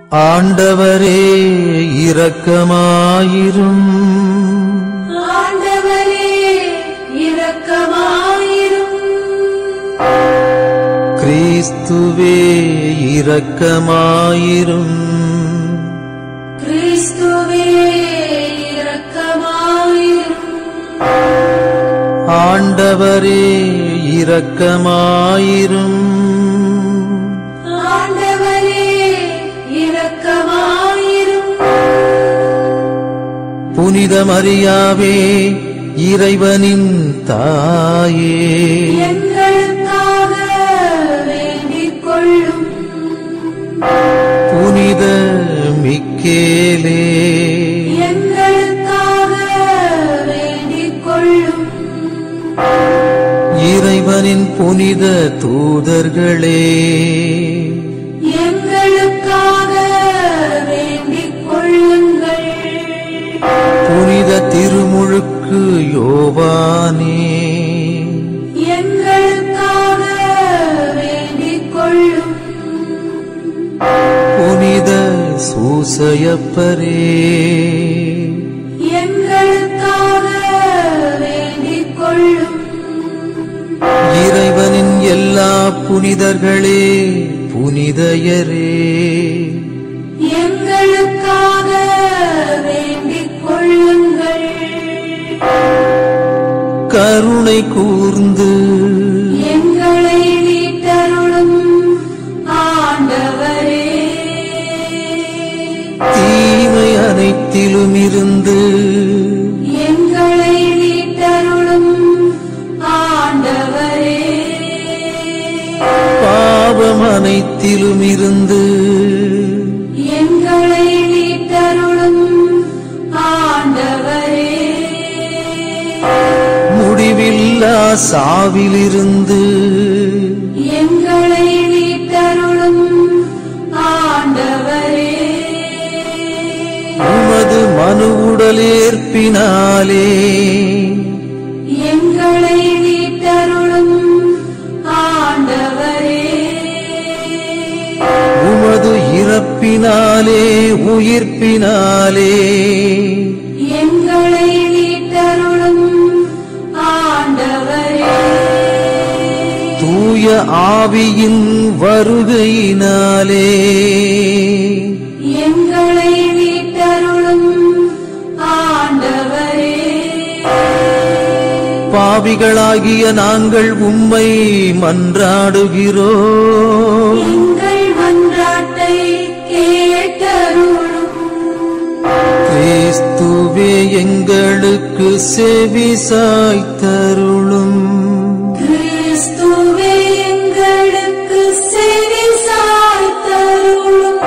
ஆண்டவரே இரக்கமாயிரும் ஆண்டவரே இரக்கமாயிரும் கிறிஸ்துவே இரக்கமாயிரும் கிறிஸ்துவே இரக்கமாயிரும் ஆண்டவரே இரக்கமாயிரும் ஆண்டவரே இரக்கமாயிரும் புனித மரியாவே இறைவனின் தாயே எங்களுக்காக வேண்டிக் கொள்ளும் புனித மிக்கேலே எங்களுக்காக வேண்டிக் கொள்ளும் இறைவனின் புனித தூதர்களே எங்களுக்காக வேண்டிக் கொள்ளுங்கள் புனித திருமுழுக்கு யோவானே எங்களுக்காக வேண்டிக் கொள்ளும் புனித சூசையப்பரே எங்களுக்காக வேண்டிக் கொள்ளும் இறைவனின் எல்லா புனிதர்களே புனிதயரே எங்களுக்காக வேண்டிக் கொள்ளுங்கள் கருணை கூர்ந்து எங்களை மீட்டருளும் ஆண்டவரே தீமை அனைத்திலும் இருந்து எங்களை மீட்டருளும் ஆண்டவரே பாவம் அனைத்திலும் இருந்து எங்களை மீட்டருளும் ஆண்டவரே முடிவில்லா சாவிலிருந்து எங்களை மீட்டருளும் ஆண்டவரே உமது மனு உடலேற்பினாலே எங்களை மீட்டருளும் ஆண்டவரே உமது இறப்பினாலே உயிர்ப்பினாலே எங்களை மீட்டருளும் ஆண்டவரே தூய ஆவியின் வருகையினாலே எங்களை மீட்டருளும் ஆண்டவரே பாவிகளாகிய நாங்கள் உம்மை மன்றாடுகிறோம் எங்கள் மன்றாட்டை கேட்டருளும் கிறிஸ்துவே எங்களுக்கு செவி சாய்த்தருளும் கிறிஸ்துவே எங்களுக்கு செவி சாய்த்தருளும்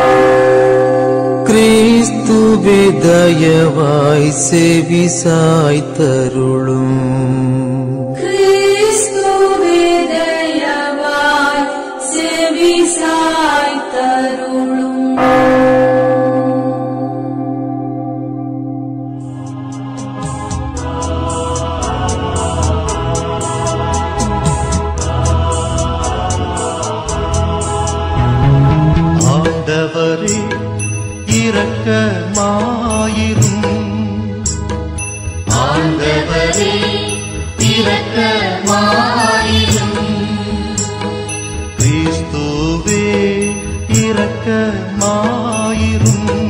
கிறிஸ்துவே தயவாய் செவி சாய்த்தருளும் கிறிஸ்துவே தயவாய் செவி சாய்த்தருளும் ஆண்டவரே இரக்கமாயிரும் ஆண்டவரே இரக்கமாயிரும் கிறிஸ்துவே இரக்கமாயிரும்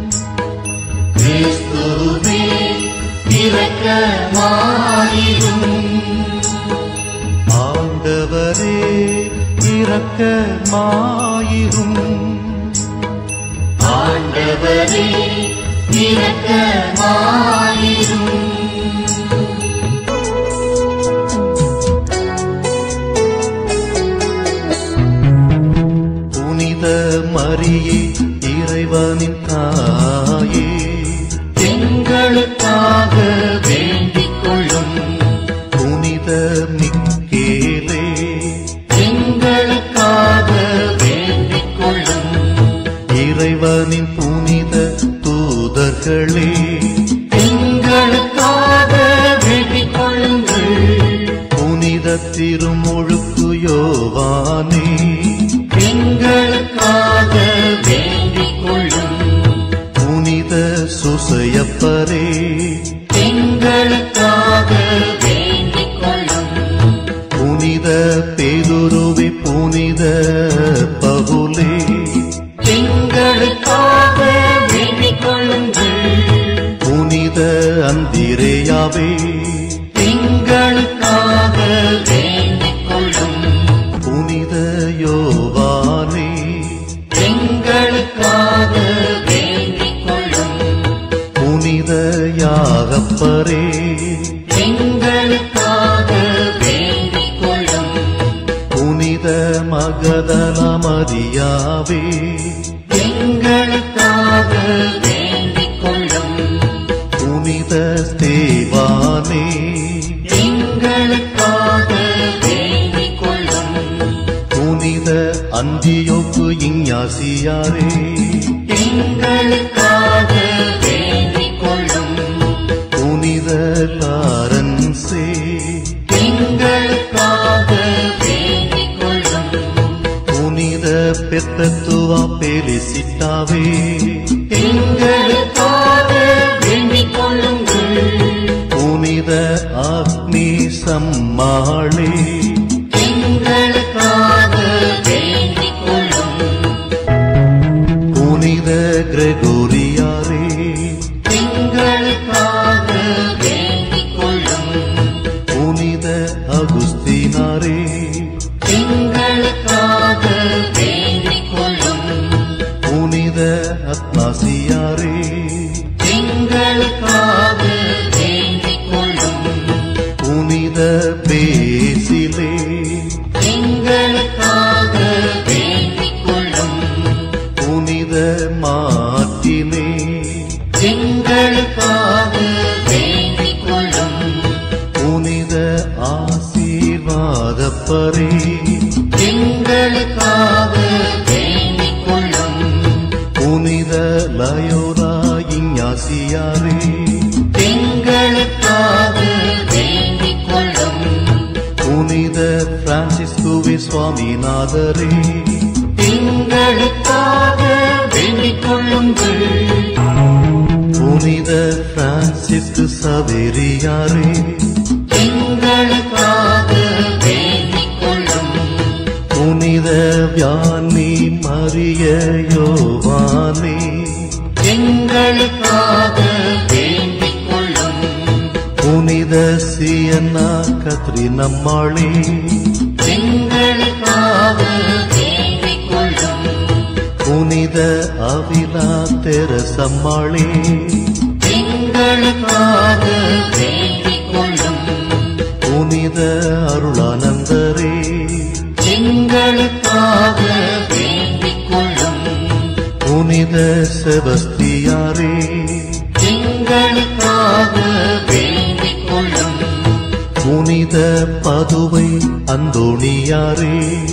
கிறிஸ்துவே இரக்கமாயிரும் ஆண்டவரே இரக்கமாயிரும் ஆண்டவரே இரக்கமாயிரும் புனித மரியே இறைவனின் தாயே எங்களுக்காக வேண்டிக் கொள்ளும் புனித மிக்கேலே எங்களுக்காக வேண்டிக் கொள்ளும் இறைவனின் புனித தூதர்களே எங்களுக்காக வேண்டிக் கொள்ளுங்கள் புனித திருமுழுக்கு யோவானே எங்களுக்காக வேண்டிக் கொள்ளுங்கள் குருவி புனித பகுலே எங்களுக்காக வேண்டிக் கொள்ளுங்கள் புனித அந்திரேயாவே எங்களுக்காக வேண்டிக் கொள்ளும் புனித யோவானே எங்களுக்காக வேண்டிக் கொள்ளும் புனித யாகப்பரே எங்களுக்காக வேண்டிக் கொள்ளும் புனித மகதல மரியாவே எங்களுக்காக வேண்டிக் கொள்ளும் புனித ஸ்தேவானே எங்களுக்காக வேண்டிக் கொள்ளும் புனித அந்தியோக்கு இஞ்ஞாசியாரே எங்களுக்காக வேண்டிக் கொள்ளும் புனித லாரன்சே எங்களுக்காக வேண்டிக் கொள்ளும் புனித பெத்தத்துவா பெலிசிட்டாவே எங்களுக்காக வேண்டிக் கொள்ளுங்கள் புனித அக்னி சம்மாளே எங்களுக்காக வேண்டிக் கொள்ளும் புனித கிரெகோரியாரே எங்களுக்காக வேண்டிக் கொள்ளும் புனித அகுஸ்தீனாரே எங்களுக்காக வேண்டிக் கொள்ளும் புனித அத்னாசியாரே எங்களுக்காக வேண்டிக் கொள்ளும் புனித பேசிலே எங்களுக்காக வேண்டிக் கொள்ளும் புனித மாட்டினே எங்களுக்காக வேண்டிக் கொள்ளும் புனித ஆசீர்வாதப்பரே எங்களுக்காக வேண்டிக் கொள்ளும் புனித லயோரா இஞ்ஞாசியாரே எங்களுக்காக வேண்டிக் கொள்ளும் புனித பிரான்சிஸ்குவே சுவாமிநாதரே எங்களுக்காக வேண்டிக் கொள்ளுங்கள் புனித பிரான்சிஸ்கு சவேரியாரே எங்களுக்காக வேண்டிக் கொள்ளும் புனித வியானி மரிய யோவானே எங்களுக்காக வேண்டிக் கொள்ளும் புனித சியன்னா கத்ரினம்மாளே எங்களுக்காக வேண்டிக் கொள்ளும் புனித அவிலா தெரசம்மாளே எங்களுக்காக வேண்டிக் கொள்ளும் புனித அருளானந்தரே எங்களுக்காக வேண்டிக் கொள்ளும் புனித செபஸ்தியாரே எங்களுக்காக வேண்டிக் கொள்ளும் புனித பதுவை அந்தோணியாரே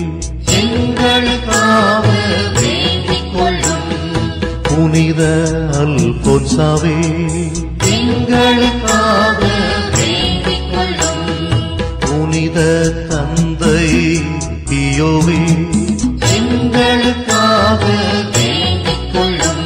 எங்களுக்காக வேண்டிக் கொள்ளும் புனித அல்போன்சாவே எங்களுக்காக வேண்டிக் கொள்ளும் புனித தந்தை பியோவே எங்களுக்காக வேண்டிக் கொள்ளும்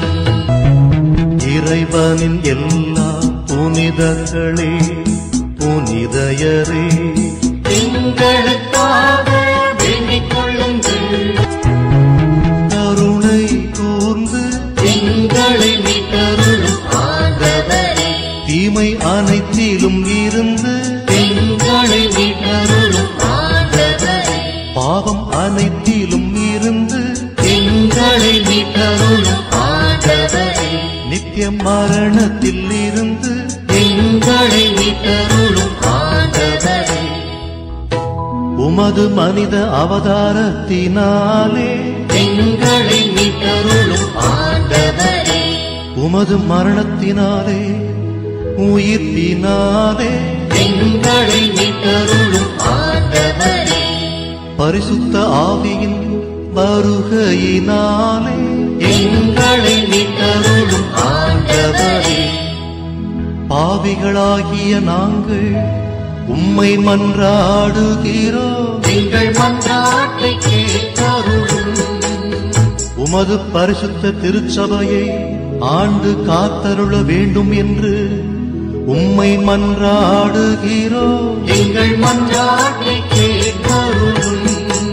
இறைவனின் எல்லா புனிதங்களே புனிதயரே எங்களுக்காக வேண்டிக் கொள்ளுங்கள் கருணை கூர்ந்து எங்களை மீட்டருளும் ஆண்டவரே தீமை அனைத்திலும் இருந்து எங்களை மீட்டருளும் ஆண்டவரே பாவம் அனைத்திலும் இருந்து எங்களை மீட்டருளும் ஆண்டவரே நித்திய மரணத்தில் இருந்து எங்களை மீட்டருளும் ஆண்டவரே உமது மனித அவதாரத்தினாலே எங்களை மீட்டருளும் ஆண்டவரே உமது மரணத்தினாலே உயிர்ப்பினாலே எங்களை மீட்டருளும் ஆண்டவரே பரிசுத்த ஆவியின் வருகையினாலே எங்களை மீட்டருளும் ஆண்டவரே பாவிகளாகிய நாங்கள் உம்மை மன்றாடுகிறோம் எங்கள் மன்றாட்டை கேட்டருளும் உமது பரிசுத்த திருச்சபையை ஆண்டு காத்தருள வேண்டும் என்று உம்மை மன்றாடுகிறோம் எங்கள் மன்றாட்டை கேட்டருளும்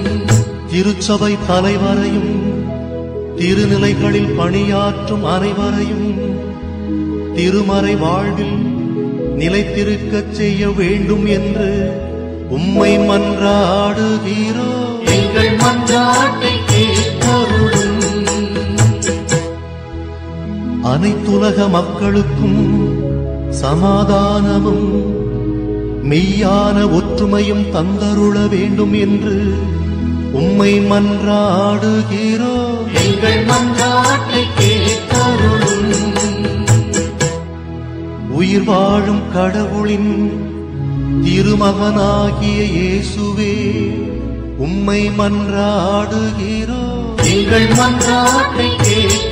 திருச்சபை தலைவரையும் திருநிலைகளில் பணியாற்றும் அனைவரையும் திருமறை வாழ்வில் நிலைத்திருக்கச் செய்ய வேண்டும் என்று உம்மை மன்றாடுகிறோ எங்கள் மன்றாட்டை கேட்டருளும் அனைத்துலக மக்களுக்கும் சமாதானமும் மெய்யான ஒற்றுமையும் தந்தருள வேண்டும் என்று உம்மை மன்றாடுகிறோ எங்கள் மன்றாட்டை கேட்டருளும் உயிர் வாழும் கடவுளின் திருமகனாகிய இயேசுவே உம்மை மன்றாடுகிறோ எங்கள் மன்றாட்டை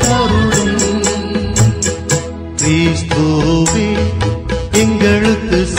கேட்டருளும் கிறிஸ்துவே எங்களுக்கு